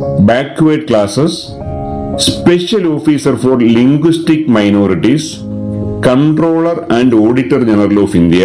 backward classes special officer for linguistic minorities controller and auditor general of India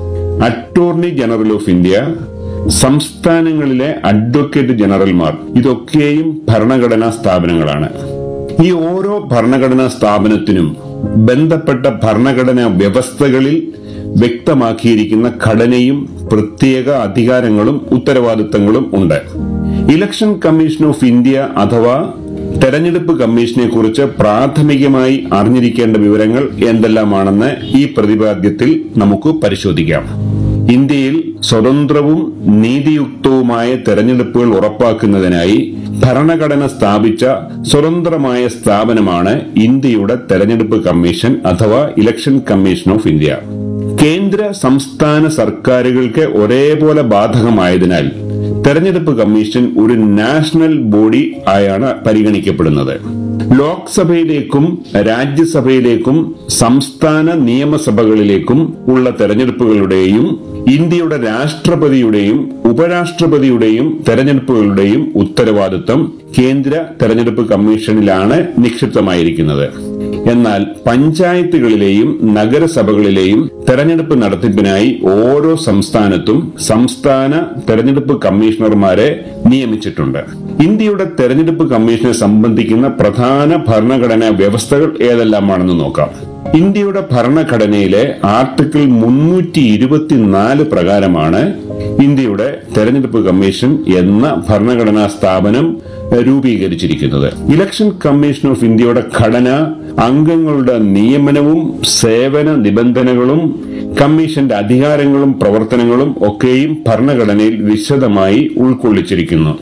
attorney general of India സംസ്ഥാനങ്ങളിലെ advocate ജനറൽമാർ ഇതൊക്കെയും ഭരണഘടനാ സ്ഥാപനങ്ങളാണ് ഈ ഓരോ ഭരണഘടനാ സ്ഥാപനത്തിനും ബന്ധപ്പെട്ട ഭരണഘടനാ വ്യവസ്ഥകളിൽ വ്യക്തമാക്കിയിരിക്കുന്ന ഘടനയും പ്രത്യേക അധികാരങ്ങളും ഉത്തരവാദിത്തങ്ങളും ഉണ്ട് ഇലക്ഷൻ കമ്മീഷൻ ഓഫ് ഇന്ത്യ അഥവാ തെരഞ്ഞെടുപ്പ് കമ്മീഷനെ കുറിച്ച് പ്രാഥമികമായി അറിഞ്ഞിരിക്കേണ്ട വിവരങ്ങൾ എന്തെല്ലാമാണെന്ന് ഈ പ്രതിപാദ്യത്തിൽ നമുക്ക് പരിശോധിക്കാം ഇന്ത്യയിൽ സ്വതന്ത്രവും നീതിയുക്തവുമായ തെരഞ്ഞെടുപ്പുകൾ ഉറപ്പാക്കുന്നതിനായി ഭരണഘടന സ്ഥാപിച്ച സ്വതന്ത്രമായ സ്ഥാപനമാണ് ഇന്ത്യയുടെ തെരഞ്ഞെടുപ്പ് കമ്മീഷൻ അഥവാ ഇലക്ഷൻ കമ്മീഷൻ ഓഫ് ഇന്ത്യ കേന്ദ്ര സംസ്ഥാന സർക്കാരുകൾക്ക് ഒരേപോലെ ബാധകമായതിനാൽ തെരഞ്ഞെടുപ്പ് കമ്മീഷൻ ഒരു നാഷണൽ ബോഡി ആയാണ് പരിഗണിക്കപ്പെടുന്നത് ലോക്സഭയിലേക്കും രാജ്യസഭയിലേക്കും സംസ്ഥാന നിയമസഭകളിലേക്കും ഉള്ള തെരഞ്ഞെടുപ്പുകളുടെയും ഇന്ത്യയുടെ രാഷ്ട്രപതിയുടെയും ഉപരാഷ്ട്രപതിയുടെയും തെരഞ്ഞെടുപ്പുകളുടെയും ഉത്തരവാദിത്വം കേന്ദ്ര തെരഞ്ഞെടുപ്പ് കമ്മീഷനിലാണ് നിക്ഷിപ്തമായിരിക്കുന്നത് എന്നാൽ പഞ്ചായത്തുകളിലെയും നഗരസഭകളിലെയും തെരഞ്ഞെടുപ്പ് നടത്തിപ്പിനായി ഓരോ സംസ്ഥാനത്തും സംസ്ഥാന തെരഞ്ഞെടുപ്പ് കമ്മീഷണർമാരെ നിയമിച്ചിട്ടുണ്ട് ഇന്ത്യയുടെ തെരഞ്ഞെടുപ്പ് കമ്മീഷനെ സംബന്ധിക്കുന്ന പ്രധാന ഭരണഘടനാ വ്യവസ്ഥകൾ ഏതെല്ലാമാണെന്ന് നോക്കാം ഇന്ത്യയുടെ ഭരണഘടനയിലെ ആർട്ടിക്കിൾ മുന്നൂറ്റി ഇരുപത്തിനാല് പ്രകാരമാണ് ഇന്ത്യയുടെ തെരഞ്ഞെടുപ്പ് കമ്മീഷൻ എന്ന ഭരണഘടനാ സ്ഥാപനം രൂപീകരിച്ചിരിക്കുന്നത് ഇലക്ഷൻ കമ്മീഷൻ ഓഫ് ഇന്ത്യയുടെ ഘടന അംഗങ്ങളുടെ നിയമനവും സേവന നിബന്ധനകളും കമ്മീഷന്റെ അധികാരങ്ങളും പ്രവർത്തനങ്ങളും ഒക്കെയും ഭരണഘടനയിൽ വിശദമായി ഉൾക്കൊള്ളിച്ചിരിക്കുന്നു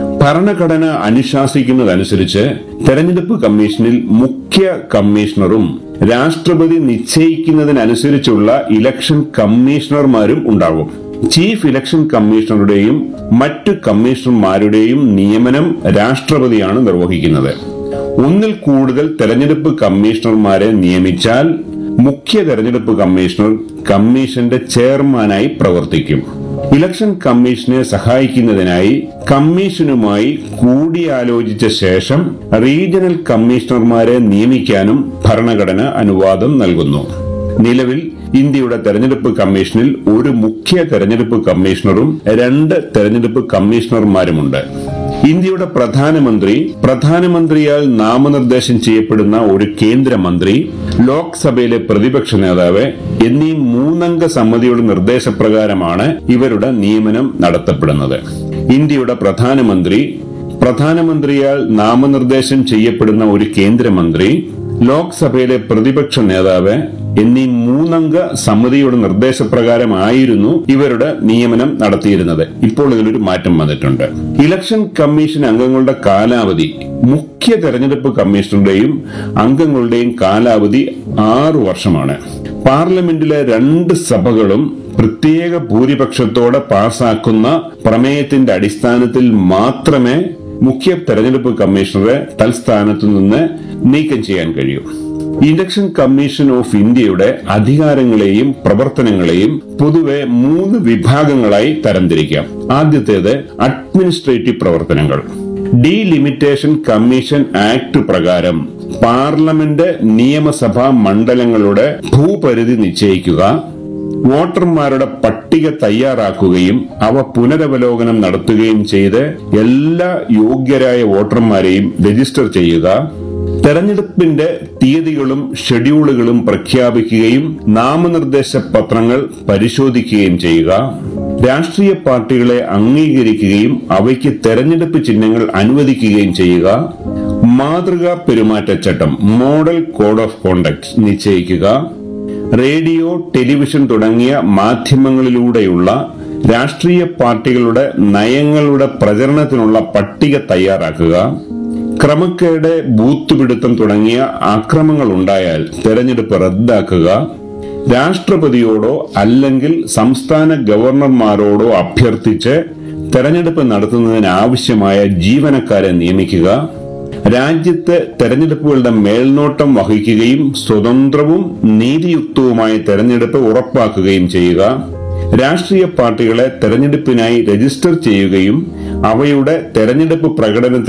ഭരണഘടന അനുശാസിക്കുന്നതനുസരിച്ച് തെരഞ്ഞെടുപ്പ് കമ്മീഷനിൽ മുഖ്യ കമ്മീഷണറും രാഷ്ട്രപതി നിശ്ചയിക്കുന്നതിനനുസരിച്ചുള്ള ഇലക്ഷൻ കമ്മീഷണർമാരും ഉണ്ടാകും ചീഫ് ഇലക്ഷൻ കമ്മീഷണറുടെയും മറ്റു കമ്മീഷണർമാരുടെയും നിയമനം രാഷ്ട്രപതിയാണ് നിർവഹിക്കുന്നത് ഒന്നിൽ കൂടുതൽ തെരഞ്ഞെടുപ്പ് കമ്മീഷണർമാരെ നിയമിച്ചാൽ മുഖ്യ തെരഞ്ഞെടുപ്പ് കമ്മീഷണർ കമ്മീഷന്റെ ചെയർമാനായി പ്രവർത്തിക്കും ഇലക്ഷൻ കമ്മീഷനെ സഹായിക്കുന്നതിനായി കമ്മീഷനുമായി കൂടിയാലോചിച്ച ശേഷം റീജിയണൽ കമ്മീഷണർമാരെ നിയമിക്കാനും ഭരണഘടന അനുവാദം നൽകുന്നു നിലവിൽ ഇന്ത്യയുടെ തെരഞ്ഞെടുപ്പ് കമ്മീഷനിൽ ഒരു മുഖ്യ തെരഞ്ഞെടുപ്പ് കമ്മീഷണറും രണ്ട് തെരഞ്ഞെടുപ്പ് കമ്മീഷണർമാരുമുണ്ട് ഇന്ത്യയുടെ പ്രധാനമന്ത്രി പ്രധാനമന്ത്രിയാൽ നാമനിർദ്ദേശം ചെയ്യപ്പെടുന്ന ഒരു കേന്ദ്രമന്ത്രി ലോക്സഭയിലെ പ്രതിപക്ഷ നേതാവ് എന്നീ മൂന്നംഗ സമിതിയുടെ നിർദ്ദേശപ്രകാരമാണ് ഇവരുടെ നിയമനം നടത്തപ്പെടുന്നത് ഇന്ത്യയുടെ പ്രധാനമന്ത്രി പ്രധാനമന്ത്രിയാൽ നാമനിർദ്ദേശം ചെയ്യപ്പെടുന്ന ഒരു കേന്ദ്രമന്ത്രി ലോക്സഭയിലെ പ്രതിപക്ഷ നേതാവ് എന്നീ മൂന്നംഗ സമിതിയുടെ നിർദ്ദേശപ്രകാരമായിരുന്നു ഇവരുടെ നിയമനം നടത്തിയിരുന്നത് ഇപ്പോൾ ഇതിലൊരു മാറ്റം വന്നിട്ടുണ്ട് ഇലക്ഷൻ കമ്മീഷൻ അംഗങ്ങളുടെ കാലാവധി മുഖ്യ തെരഞ്ഞെടുപ്പ് കമ്മീഷണറുടെയും അംഗങ്ങളുടെയും കാലാവധി ആറു വർഷമാണ് പാർലമെന്റിലെ രണ്ട് സഭകളും പ്രത്യേക ഭൂരിപക്ഷത്തോടെ പാസാക്കുന്ന പ്രമേയത്തിന്റെ അടിസ്ഥാനത്തിൽ മാത്രമേ മുഖ്യ തെരഞ്ഞെടുപ്പ് കമ്മീഷണറെ തൽസ്ഥാനത്തു നിന്ന് നീക്കം ചെയ്യാൻ കഴിയൂ ഇലക്ഷൻ കമ്മീഷൻ ഓഫ് ഇന്ത്യയുടെ അധികാരങ്ങളെയും പ്രവർത്തനങ്ങളെയും പൊതുവെ മൂന്ന് വിഭാഗങ്ങളായി തരംതിരിക്കാം ആദ്യത്തേത് അഡ്മിനിസ്ട്രേറ്റീവ് പ്രവർത്തനങ്ങൾ ഡീലിമിറ്റേഷൻ കമ്മീഷൻ ആക്ട് പ്രകാരം പാർലമെന്റ് നിയമസഭാ മണ്ഡലങ്ങളുടെ ഭൂപരിധി നിശ്ചയിക്കുക വോട്ടർമാരുടെ പട്ടിക തയ്യാറാക്കുകയും അവ പുനരവലോകനം നടത്തുകയും ചെയ്ത് എല്ലാ യോഗ്യരായ വോട്ടർമാരെയും രജിസ്റ്റർ ചെയ്യുക തെരഞ്ഞെടുപ്പിന്റെ തീയതികളും ഷെഡ്യൂളുകളും പ്രഖ്യാപിക്കുകയും നാമനിർദ്ദേശ പത്രങ്ങൾ പരിശോധിക്കുകയും ചെയ്യുക രാഷ്ട്രീയ പാർട്ടികളെ അംഗീകരിക്കുകയും അവയ്ക്ക് തെരഞ്ഞെടുപ്പ് ചിഹ്നങ്ങൾ അനുവദിക്കുകയും ചെയ്യുക മാതൃകാ പെരുമാറ്റച്ചട്ടം മോഡൽ കോഡ് ഓഫ് കോണ്ടക്ട് നിശ്ചയിക്കുക റേഡിയോ ടെലിവിഷൻ തുടങ്ങിയ മാധ്യമങ്ങളിലൂടെയുള്ള രാഷ്ട്രീയ പാർട്ടികളുടെ നയങ്ങളുടെ പ്രചരണത്തിനുള്ള പട്ടിക തയ്യാറാക്കുക ക്രമക്കേട് ബൂത്ത് പിടുത്തം തുടങ്ങിയ അക്രമങ്ങൾ ഉണ്ടായാൽ തെരഞ്ഞെടുപ്പ് റദ്ദാക്കുക രാഷ്ട്രപതിയോടോ അല്ലെങ്കിൽ സംസ്ഥാന ഗവർണർമാരോടോ അഭ്യർത്ഥിച്ച് തെരഞ്ഞെടുപ്പ് നടത്തുന്നതിന് ആവശ്യമായ ജീവനക്കാരെ നിയമിക്കുക രാജ്യത്ത് തെരഞ്ഞെടുപ്പുകളുടെ മേൽനോട്ടം വഹിക്കുകയും സ്വതന്ത്രവും നീതിയുക്തവുമായ തെരഞ്ഞെടുപ്പ് ഉറപ്പാക്കുകയും ചെയ്യുക രാഷ്ട്രീയ പാർട്ടികളെ തെരഞ്ഞെടുപ്പിനായി രജിസ്റ്റർ ചെയ്യുകയും അവയുടെ തെരഞ്ഞെടുപ്പ് പ്രകടനത്തിൽ